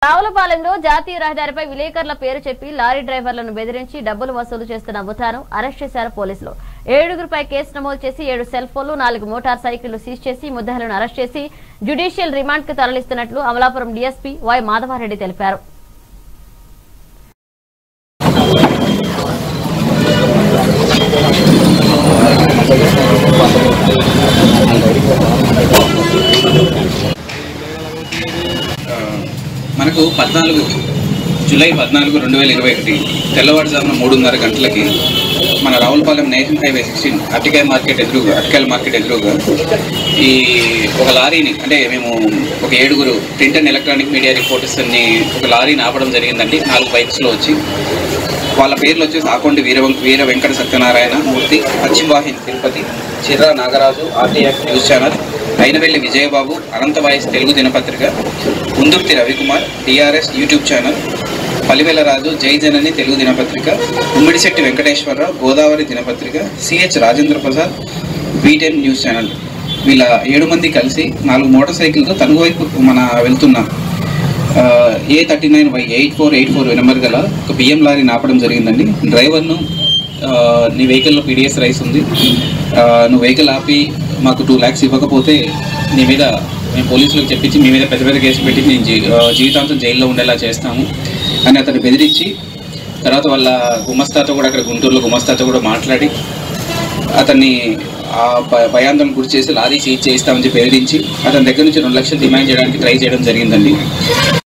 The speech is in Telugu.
రావులపాలెంలో జాతీయ రహదారిపై విలేకరుల పేరు చెప్పి లారీ డ్రైవర్లను బెదిరించి డబ్బులు వసూలు చేస్తున్న ముఠాను అరెస్ట్ చేశారు పోలీసులు ఏడుగురిపై కేసు నమోదు చేసి ఏడు సెల్ ఫోన్లు నాలుగు మోటార్ సైకిళ్లు సీజ్ చేసి ముద్దాయిలను అరెస్ట్ చేసి జ్యుడిషియల్ రిమాండ్ కు తరలిస్తున్నట్లు అమలాపురం డీఎస్పీ వై మాధవారెడ్డి తెలిపారు ఆ, మనకు పద్నాలుగు జూలై పద్నాలుగు రెండు వేల ఇరవై ఒకటి తెల్లవారుజామున మూడున్నర గంటలకి మన రావులపాలెం నేషనల్ హైవే సిక్స్టీన్ అరటికాయ మార్కెట్ ఎదురుగా అరటికాయల మార్కెట్ ఎదురుగా ఈ ఒక లారీని అంటే మేము ఒక ఏడుగురు print and electronic media reporters అన్ని ఒక లారీని ఆపడం జరిగిందండి నాలుగు బైక్స్లో వచ్చి వాళ్ళ పేర్లు వచ్చేసి Akondi Veera Veera Venkata Satyanarayana Murthy Paschimavahini Tirupati Chirra Nagaraju RTF news channel Ainavilli Vijayababu Anantha voice Telugu దినపత్రిక Undurthi Ravikumar TRS YouTube channel Palivela Raju Jai Janani Telugu దినపత్రిక ఉమ్మిడిశెట్టి వెంకటేశ్వరరావు గోదావరి దినపత్రిక సిహెచ్ రాజేంద్ర ప్రసాద్ బీటెన్ న్యూస్ ఛానల్ వీళ్ళ ఏడు మంది కలిసి నాలుగు మోటార్ సైకిల్తో తనుగు వైపు మన వెళ్తున్నాం A thirty nine Y eight four eight four number గల ఒక బియ్యం లారీని ఆపడం జరిగిందండి డ్రైవర్ను ఆ, నీ వెహికల్లో పీడిఎస్ రైస్ ఉంది ఆ, నువ్వు వెహికల్ ఆపి మాకు టూ ల్యాక్స్ ఇవ్వకపోతే నీ మీద మేము పోలీసులకు చెప్పించి మీ మీద పెద్ద పెద్ద కేసు పెట్టి నేను జీ- ఆ, జీవితాంతం జైల్లో ఉండేలా చేస్తాము అని అతను బెదిరించి తర్వాత వాళ్ళ గుమస్తాతో కూడా అక్కడ గుంటూరులో గుమస్తాతో కూడా మాట్లాడి అతన్ని ఆ భ- భయాందోళన గురి చేసి లారీ సీజ్ చేయిస్తామని చెప్పి బెదిరించి అతని దగ్గర నుంచి రెండు లక్షలు డిమాండ్ చేయడానికి ట్రై చేయడం జరిగిందండి